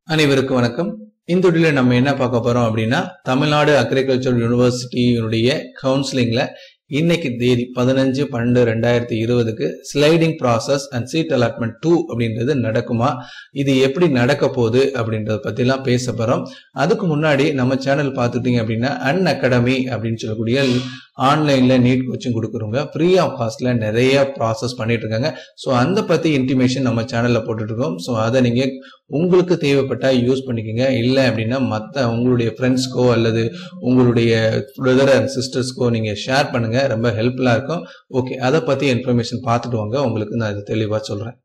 அனைவருக்கும் வணக்கம் இந்த வீடியோல நம்ம என்ன பார்க்க போறோம் அப்படின்னா தமிழ்நாடு அக்ரிகல்ச்சர் யூனிவர்சிட்டியினுடைய கவுன்சிலிங்ல இன்னைக்கு தேதி பதினஞ்சு பன்னெண்டு ரெண்டாயிரத்தி இருபதுக்கு sliding process and seat allotment two அப்படின்றது நடக்குமா இது எப்படி நடக்க போகுது அப்படின்றத பத்திலாம் பேச போறோம் அதுக்கு முன்னாடி நம்ம சேனல் பார்த்துட்டீங்க அப்படின்னா அன் அகாடமி அப்படின்னு சொல்லக்கூடிய ஆன்லைன்ல நீட் கோச்சிங் கொடுக்குறவங்க ஃப்ரீ ஆஃப் காஸ்ட்ல நிறைய ப்ராசஸ் பண்ணிட்டு இருக்காங்க ஸோ அந்த பத்தி இன்டிமேஷன் நம்ம சேனல்ல போட்டுட்டு இருக்கோம் ஸோ அதை நீங்க உங்களுக்கு தேவைப்பட்டா யூஸ் பண்ணிக்கோங்க இல்லை அப்படின்னா மற்ற உங்களுடைய ஃப்ரெண்ட்ஸ்க்கோ அல்லது உங்களுடைய பிரதர் அண்ட் சிஸ்டர்ஸ்க்கோ நீங்க ஷேர் பண்ணுங்க ரொம்ப ஹெல்ப்ஃபுல்லா இருக்கும் ஓகே அதை பத்தி இன்ஃபர்மேஷன் பார்த்துட்டு வாங்க உங்களுக்கு நான் இது தெளிவா சொல்றேன்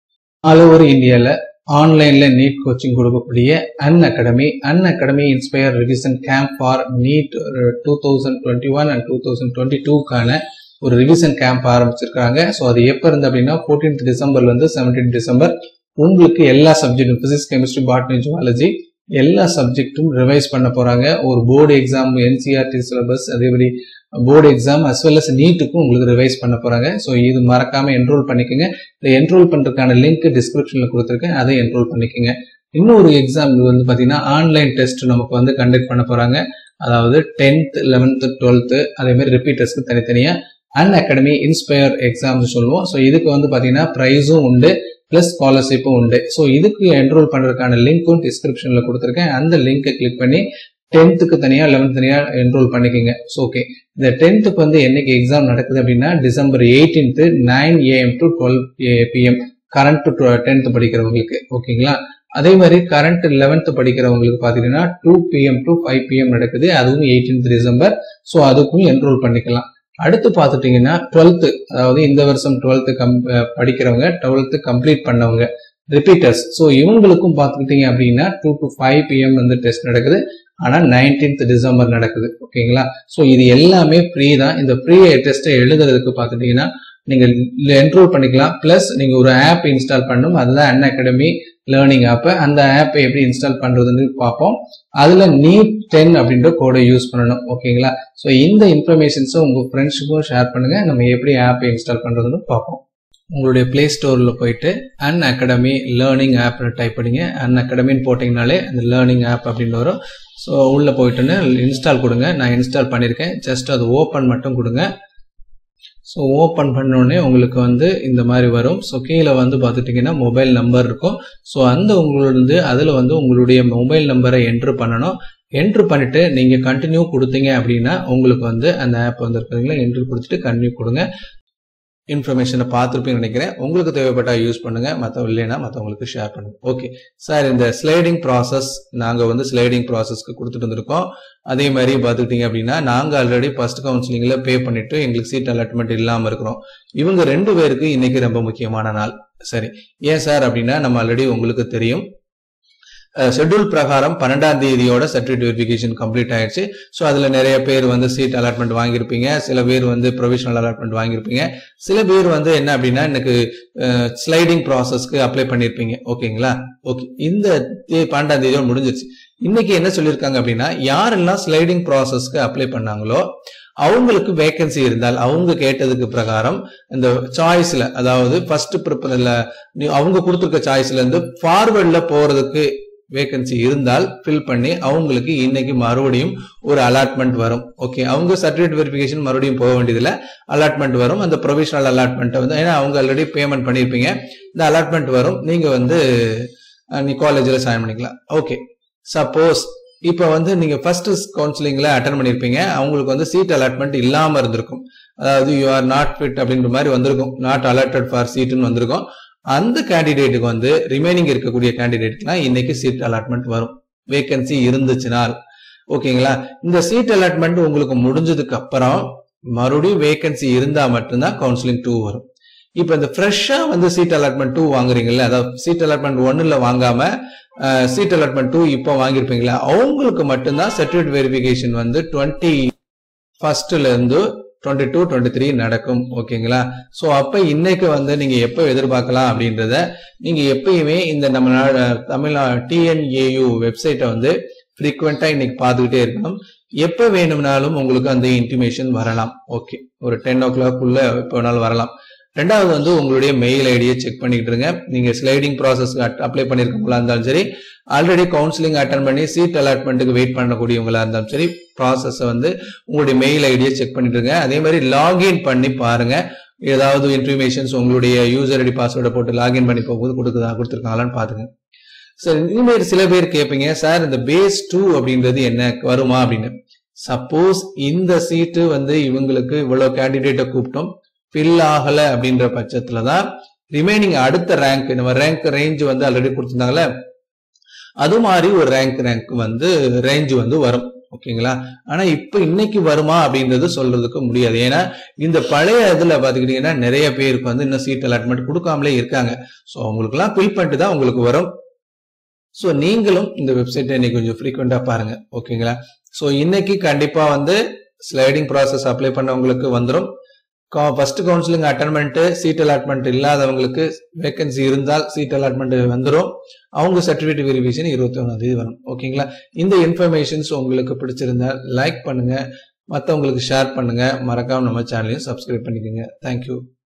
ஆல் ஓவர் இந்தியாவில் ஆன்லைன்ல நீட் கோச்சிங் கொடுக்கக்கூடிய Unacademy Unacademy inspire revision camp for NEET two thousand twenty one and two thousand twenty டூக்கான ஒரு ரிவிஷன் கேம்ப் ஆரம்பிச்சிருக்காங்க ஸோ அது எப்போ இருந்து அப்படின்னா ஃபோர்டீன்த் டிசம்பர்ல இருந்து செவன்டீன் டிசம்பர் உங்களுக்கு எல்லா சப்ஜெக்டும் பிசிக்ஸ் கெமிஸ்ட்ரி பாட்னி ஜுவாலஜி எல்லா சப்ஜெக்ட்டும் ரிவைஸ் பண்ண போறாங்க ஒரு போர்டு எக்ஸாம் என்சிஆர்டி சிலபஸ் அதே மாதிரி board exam as well as நீட்டுக்கும் உங்களுக்கு ரிவைஸ் பண்ண போறாங்க ஸோ இது மறக்காம என்ரோல் பண்ணிக்கோங்க இந்த என்ரோல் பண்றதுக்கான லிங்க் டிஸ்கிரிப்ஷன்ல கொடுத்துருக்கேன் அதை என்ரோல் பண்ணிக்கோங்க இன்னொரு எக்ஸாம் இது வந்து பாத்தீங்கன்னா ஆன்லைன் டெஸ்ட் நமக்கு வந்து கண்டக்ட் பண்ண போறாங்க அதாவது டென்த் லெவன்த்து டுவெல்த்து அதே மாதிரி ரிப்பீட்டர்ஸ்க்கு தனித்தனியா அன் அகாடமி இன்ஸ்பயர் எக்ஸாம்ஸ் சொல்லுவோம் ஸோ இதுக்கு வந்து பாத்தீங்கன்னா ப்ரைஸும் உண்டு பிளஸ் ஸ்காலர்ஷிப்பும் உண்டு ஸோ இதுக்கு என்ரோல் பண்றதுக்கான லிங்க்கும் டிஸ்கிரிப்ஷன்ல கொடுத்துருக்கேன் அந்த லிங்கை கிளிக் பண்ணி டென்த்துக்கு தனியா லெவன்த் தனியா என்ரோல் பண்ணிக்கோங்க ஸோ ஓகே இந்த டென்த்துக்கு வந்து என்னைக்கு எக்ஸாம் நடக்குது அப்படின்னா December eighteenth nine AM to twelve PM current to tenth படிக்கிறவங்களுக்கு ஓகேங்களா அதே மாதிரி கரண்ட் லெவன்த் படிக்கிறவங்களுக்கு பாத்தீங்கன்னா two PM to five PM நடக்குது அதுவும் எயிட்டீன்த் டிசம்பர் ஸோ அதுக்கும் என்ரோல் பண்ணிக்கலாம் அடுத்து பார்த்துட்டீங்கன்னா டுவெல்த்து அதாவது இந்த வருஷம் டுவெல்த்து கம் படிக்கிறவங்க டுவெல்த்து கம்ப்ளீட் பண்ணவங்க ரிப்பீட்டர்ஸ் ஸோ இவங்களுக்கும் பார்த்துக்கிட்டீங்க அப்படின்னா டூ டு ஃபைவ் பிஎம் வந்து டெஸ்ட் நடக்குது ஆனால் நைன்டீன்த் டிசம்பர் நடக்குது ஓகேங்களா ஸோ இது எல்லாமே ஃப்ரீ தான் இந்த ஃப்ரீ டெஸ்ட்டை எழுதுறதுக்கு பார்த்துட்டீங்கன்னா நீங்கள் என்ரோல் பண்ணிக்கலாம் ப்ளஸ் நீங்கள் ஒரு ஆப் இன்ஸ்டால் பண்ணணும் அதுதான் அன் அகாடமி லேர்னிங் ஆப்பை அந்த ஆப்பை எப்படி இன்ஸ்டால் பண்ணுறதுன்னு பார்ப்போம் அதில் நீட் டென் அப்படின்ற கோடை யூஸ் பண்ணணும் ஓகேங்களா ஸோ இந்த இன்ஃபர்மேஷன்ஸை உங்கள் ஃப்ரெண்ட்ஸுக்கும் ஷேர் பண்ணுங்கள் நம்ம எப்படி ஆப்பை இன்ஸ்டால் பண்ணுறதுன்னு பார்ப்போம் உங்களுடைய ப்ளே ஸ்டோரில் போயிட்டு அன் அகாடமி லேர்னிங் ஆப்னு டைப் பண்ணிங்க அன் அகாடமின்னு போட்டிங்கனாலே அந்த லேர்னிங் ஆப் அப்படின்னு வரும் ஸோ உள்ளே போயிட்டுன்னு இன்ஸ்டால் கொடுங்க நான் இன்ஸ்டால் பண்ணியிருக்கேன் ஜஸ்ட் அது ஓப்பன் மட்டும் கொடுங்க ஸோ ஓப்பன் பண்ணோடனே உங்களுக்கு வந்து இந்த மாதிரி வரும் ஸோ கீழே வந்து பார்த்துட்டிங்கன்னா மொபைல் நம்பர் இருக்கும் ஸோ அந்த உங்களோட அதில் வந்து உங்களுடைய மொபைல் நம்பரை என்ட்ரு பண்ணணும் என்ட்ரு பண்ணிட்டு நீங்கள் கண்டினியூ கொடுத்தீங்க அப்படின்னா உங்களுக்கு வந்து அந்த ஆப் வந்து இருக்குதுங்களா என்ட்ரு கொடுத்துட்டு கண்டினியூ கொடுங்க இன்ஃபர்மேஷனை பார்த்துருப்பீங்கன்னு நினைக்கிறேன் உங்களுக்கு தேவைப்பட்டா யூஸ் பண்ணுங்க மற்ற இல்லைன்னா மற்றவங்களுக்கு ஷேர் பண்ணுங்க ஓகே சார் இந்த ஸ்லைடிங் ப்ராசஸ் நாங்கள் வந்து ஸ்லைடிங் ப்ராசஸ்க்கு கொடுத்துட்டு வந்திருக்கோம் அதே மாதிரி பார்த்துக்கிட்டீங்க அப்படின்னா நாங்கள் ஆல்ரெடி ஃபர்ஸ்ட் கவுன்சிலிங்கில் பே பண்ணிட்டு எங்களுக்கு சீட் அலாட்மெண்ட் இல்லாமல் இருக்கிறோம் இவங்க ரெண்டு பேருக்கு இன்னைக்கு ரொம்ப முக்கியமான நாள் சரி ஏன் சார் அப்படின்னா நம்ம ஆல்ரெடி உங்களுக்கு தெரியும் ஷெட்யூல் பிரகாரம் பன்னெண்டாம் தேதியோட சர்டிஃபிகேட் வெரிஃபிகேஷன் கம்ப்ளீட் ஆயிடுச்சு ஸோ அதில் நிறைய பேர் வந்து சீட் அலாட்மெண்ட் வாங்கியிருப்பீங்க சில பேர் வந்து ப்ரொவிஷனல் அலாட்மெண்ட் வாங்கியிருப்பீங்க சில பேர் வந்து என்ன அப்படின்னா எனக்கு ஸ்லைடிங் ப்ராசஸ்க்கு அப்ளை பண்ணியிருப்பீங்க ஓகேங்களா ஓகே இந்த பன்னெண்டாம் தேதியோட முடிஞ்சிருச்சு இன்னைக்கு என்ன சொல்லியிருக்காங்க அப்படின்னா யாரெல்லாம் ஸ்லைடிங் ப்ராசஸ்க்கு அப்ளை பண்ணாங்களோ அவங்களுக்கு வேகன்சி இருந்தால் அவங்க கேட்டதுக்கு பிரகாரம் இந்த சாய்ஸ்ல அதாவது ஃபர்ஸ்ட் ப்ரிப்பரில் அவங்க கொடுத்துருக்க சாய்ஸ்ல இருந்து ஃபார்வர்ட்ல போறதுக்கு வேகன்சி இருந்தால் ஃபில் பண்ணி அவங்களுக்கு இன்னைக்கு மறுபடியும் ஒரு அலாட்மெண்ட் வரும் ஓகே அவங்க சர்டிஃபிகேட் வெரிஃபிகேஷன் மறுபடியும் போக வேண்டியதில்லை அலாட்மெண்ட் வரும் அந்த ப்ரொவிஷனல் அலாட்மெண்ட்டை வந்து ஏன்னா அவங்க ஆல்ரெடி பேமெண்ட் பண்ணியிருப்பீங்க இந்த அலாட்மெண்ட் வரும் நீங்க வந்து நீ காலேஜில் ஜாயின் பண்ணிக்கலாம் ஓகே சப்போஸ் இப்போ வந்து நீங்க ஃபர்ஸ்ட் கவுன்சிலிங்ல அட்டன் பண்ணிருப்பீங்க அவங்களுக்கு வந்து சீட் அலாட்மெண்ட் இல்லாம இருந்திருக்கும் அதாவது யூ ஆர் நாட் ஃபிட் அப்படின்ற மாதிரி வந்திருக்கும் நாட் அலாட்டட் ஃபார் சீட்டுன்னு வந்திருக்கும் அந்த கேண்டிடேட்டுக்கு வந்து ரிமைனிங் இருக்கக்கூடிய கேண்டிடேட்க்குலாம் இன்னைக்கு சீட் அலாட்மெண்ட் வரும் வேகன்சி இருந்துச்சுனால் ஓகேங்களா இந்த சீட் அலாட்மெண்ட் உங்களுக்கு முடிஞ்சதுக்கு அப்புறம் மறுபடியும் வேகன்சி இருந்தா மட்டும்தான் கவுன்சிலிங் டூ வரும் இப்போ இந்த ஃப்ரெஷ்ஷா வந்து சீட் அலாட்மெண்ட் டூ வாங்குறீங்கல்ல அதாவது சீட் அலாட்மெண்ட் ஒன்னுல வாங்காம சீட் அலாட்மெண்ட் டூ இப்போ வாங்கியிருப்பீங்களா அவங்களுக்கு மட்டும்தான் சர்டிஃபிகேட் வெரிஃபிகேஷன் வந்து டுவெண்ட்டி ஃபர்ஸ்ட்ல இருந்து டுவெண்ட்டி டூ டுவெண்ட்டி த்ரீ நடக்கும் ஓகேங்களா ஸோ அப்போ இன்னைக்கு வந்து நீங்க எப்போ எதிர்பார்க்கலாம் அப்படின்றத நீங்க எப்பயுமே இந்த நம்ம தமிழ்நா டிஎன்ஏயு வெப்சைட்டை வந்து ஃப்ரீக்வெண்டா இன்னைக்கு பார்த்துக்கிட்டே இருக்கணும் எப்போ வேணும்னாலும் உங்களுக்கு அந்த இன்டிமேஷன் வரலாம் ஓகே ஒரு டென் ஓ கிளாக் உள்ள எப்போ வேணாலும் வரலாம் ரெண்டாவது வந்து உங்களுடைய மெயில் ஐடியை செக் பண்ணிக்கிட்டு இருங்க நீங்க ஸ்லைடிங் ப்ராசஸ் அப்ளை பண்ணிருக்கவங்களா இருந்தாலும் சரி ஆல்ரெடி கவுன்சிலிங் அட்டன் பண்ணி சீட் அலாட்மெண்ட்டுக்கு வெயிட் பண்ணக்கூடியவங்களா இருந்தாலும் சரி ப்ராசஸை வந்து உங்களுடைய மெயில் ஐடியை செக் பண்ணிட்டு இருங்க அதே மாதிரி லாகின் பண்ணி பாருங்க ஏதாவது இன்ஃபர்மேஷன்ஸ் உங்களுடைய யூசர் ஐடி பாஸ்வேர்டை போட்டு லாகின் பண்ணி போகும்போது கொடுக்குதா கொடுத்துருக்காங்களான்னு பாத்துங்க சார் இனிமேல் சில பேர் கேட்பீங்க சார் இந்த பேஸ் டூ அப்படின்றது என்ன வருமா அப்படின்னு சப்போஸ் இந்த சீட்டு வந்து இவங்களுக்கு இவ்வளவு கேண்டிடேட்டை கூப்பிட்டோம் ஃபில் ஆகல அப்படின்ற பட்சத்துல தான் ரிமைனிங் அடுத்த ரேங்க் நம்ம ரேங்க் ரேஞ்ச் வந்து ஆல்ரெடி கொடுத்துருந்தாங்கல்ல அது மாதிரி ஒரு ரேங்க் ரேங்க் வந்து ரேஞ்ச் வந்து வரும் ஓகேங்களா ஆனா இப்ப இன்னைக்கு வருமா அப்படின்றது சொல்றதுக்கு முடியாது ஏன்னா இந்த பழைய இதுல பாத்துக்கிட்டீங்கன்னா நிறைய பேருக்கு வந்து இன்னும் சீட் அலாட்மெண்ட் கொடுக்காமலே இருக்காங்க ஸோ அவங்களுக்கு எல்லாம் ஃபில் பண்ணிட்டு தான் உங்களுக்கு வரும் ஸோ நீங்களும் இந்த வெப்சைட்டை இன்னைக்கு கொஞ்சம் ஃப்ரீக்வெண்டா பாருங்க ஓகேங்களா ஸோ இன்னைக்கு கண்டிப்பா வந்து ஸ்லைடிங் ப்ராசஸ் அப்ளை பண்ணவங்களுக்கு வந்துடும் ஃபர்ஸ்ட் கவுன்சிலிங் அட்டன் பண்ணிட்டு சீட் அலாட்மெண்ட் இல்லாதவங்களுக்கு வேகன்சி இருந்தால் சீட் அலாட்மெண்ட் வந்துடும் அவங்க சர்டிஃபிகேட் வெரிஃபிகேஷன் இருபத்தி ஒன்றாம் தேதி வரும் ஓகேங்களா இந்த இன்ஃபர்மேஷன்ஸ் உங்களுக்கு பிடிச்சிருந்தா லைக் பண்ணுங்க மற்றவங்களுக்கு ஷேர் பண்ணுங்க மறக்காம நம்ம சேனலையும் சப்ஸ்கிரைப் பண்ணிக்கோங்க தேங்க்யூ